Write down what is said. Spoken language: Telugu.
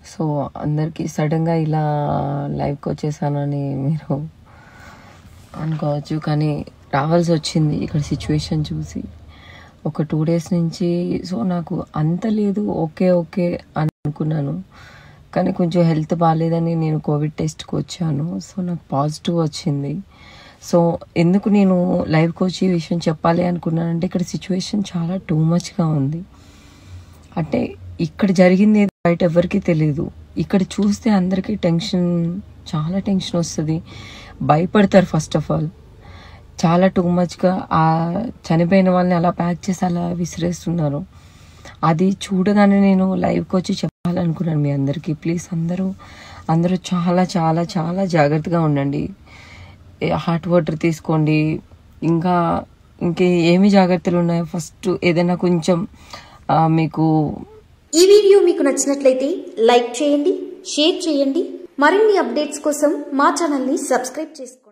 సో అందరికీ సడన్గా ఇలా లైవ్కి వచ్చేసానని మీరు అనుకోవచ్చు కానీ రావాల్సి వచ్చింది ఇక్కడ సిచ్యువేషన్ చూసి ఒక టూ డేస్ నుంచి సో నాకు అంత లేదు ఓకే ఓకే అని అనుకున్నాను కానీ కొంచెం హెల్త్ బాగాలేదని నేను కోవిడ్ టెస్ట్కి వచ్చాను సో నాకు పాజిటివ్ వచ్చింది సో ఎందుకు నేను లైవ్కి వచ్చి ఈ విషయం చెప్పాలి అనుకున్నానంటే ఇక్కడ సిచ్యువేషన్ చాలా టూ మచ్గా ఉంది అంటే ఇక్కడ జరిగింది ఏదో బయట ఎవరికి తెలియదు ఇక్కడ చూస్తే అందరికీ టెన్షన్ చాలా టెన్షన్ వస్తుంది భయపడతారు ఫస్ట్ ఆఫ్ ఆల్ చాలా టూ మచ్గా ఆ చనిపోయిన వాళ్ళని అలా ప్యాక్ చేసి అలా విసిరేస్తున్నారు అది చూడగానే నేను లైవ్కి వచ్చి చెప్పాలనుకున్నాను మీ అందరికీ ప్లీజ్ అందరూ అందరూ చాలా చాలా చాలా జాగ్రత్తగా ఉండండి హాట్ వాటర్ తీసుకోండి ఇంకా ఇంకే ఏమి జాగ్రత్తలు ఉన్నాయో ఫస్ట్ ఏదైనా కొంచెం ఆ, మీకు ఈ వీడియో మీకు నచ్చినట్లయితే లైక్ చేయండి షేర్ చేయండి మరిన్ని అప్డేట్స్ కోసం మా ఛానల్ని సబ్స్క్రైబ్ చేసుకోండి